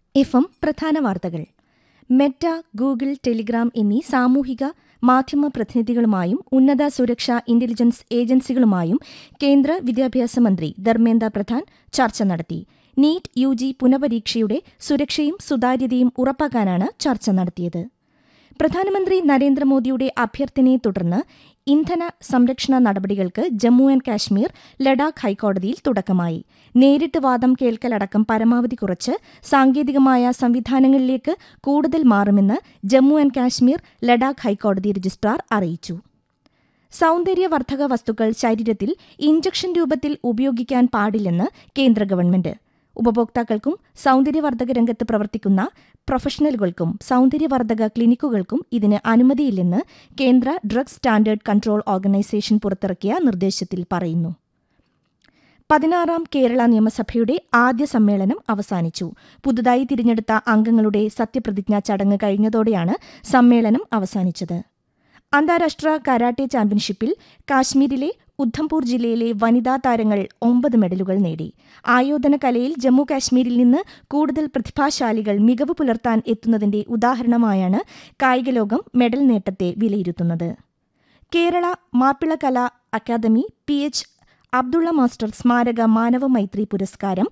F M പ്രധാന വാർത്തകൾ Meta Google Telegram എന്നീ സാമൂഹിക മാധ്യമ പ്രതിനിധികളുമായും ഉന്നത സുരക്ഷാ ഇന്റലിജൻസ് ഏജൻസികളുമായും കേന്ദ്ര വിദ്യാഭ്യാസ മന്ത്രി ധർമ്മേന്ദ്ര പ്രധാൻ ചർച്ച നടത്തി നീറ്റ് യു ജി പുനപരീക്ഷയുടെ സുരക്ഷയും സുതാര്യതയും ഉറപ്പാക്കാനാണ് ചർച്ച നടത്തിയത് പ്രധാനമന്ത്രി നരേന്ദ്രമോദിയുടെ അഭ്യർത്ഥനയെ തുടർന്ന് ഇന്ധന സംരക്ഷണ നടപടികൾക്ക് ജമ്മു ആൻഡ് കാശ്മീർ ലഡാക്ക് ഹൈക്കോടതിയിൽ തുടക്കമായി നേരിട്ട് വാദം കേൾക്കലടക്കം പരമാവധി കുറച്ച് സാങ്കേതികമായ സംവിധാനങ്ങളിലേക്ക് കൂടുതൽ മാറുമെന്ന് ജമ്മു ആൻഡ് കാശ്മീർ ലഡാക്ക് ഹൈക്കോടതി രജിസ്ട്രാർ അറിയിച്ചു സൌന്ദര്യവർദ്ധക വസ്തുക്കൾ ശരീരത്തിൽ ഇഞ്ചക്ഷൻ രൂപത്തിൽ ഉപയോഗിക്കാൻ പാടില്ലെന്ന് കേന്ദ്ര ഗവൺമെന്റ് ഉപഭോക്താക്കൾക്കും സൌന്ദര്യവർദ്ധക രംഗത്ത് പ്രവർത്തിക്കുന്ന പ്രൊഫഷണലുകൾക്കും സൌന്ദര്യവർദ്ധക ക്ലിനിക്കുകൾക്കും ഇതിന് അനുമതിയില്ലെന്ന് കേന്ദ്ര ഡ്രഗ് സ്റ്റാൻഡേർഡ് കൺട്രോൾ ഓർഗനൈസേഷൻ പുറത്തിറക്കിയ നിർദ്ദേശത്തിൽ പറയുന്നു പതിനാറാം കേരള നിയമസഭയുടെ ആദ്യ സമ്മേളനം അവസാനിച്ചു പുതുതായി തിരഞ്ഞെടുത്ത അംഗങ്ങളുടെ സത്യപ്രതിജ്ഞാ ചടങ്ങ് കഴിഞ്ഞതോടെയാണ് സമ്മേളനം അവസാനിച്ചത് അന്താരാഷ്ട്ര കരാട്ടെ ചാമ്പ്യൻഷിപ്പിൽ കാശ്മീരിലെ ഉദ്ധംപൂർ ജില്ലയിലെ വനിതാ താരങ്ങൾ ഒമ്പത് മെഡലുകൾ നേടി ആയോധന കലയിൽ ജമ്മു കാശ്മീരിൽ നിന്ന് കൂടുതൽ പ്രതിഭാശാലികൾ മികവ് പുലർത്താൻ എത്തുന്നതിന്റെ ഉദാഹരണമായാണ് കായികലോകം മെഡൽ നേട്ടത്തെ വിലയിരുത്തുന്നത് കേരള മാപ്പിള കലാ academy P H Abdulla master സ്മാരക മാനവ മൈത്രി പുരസ്കാരം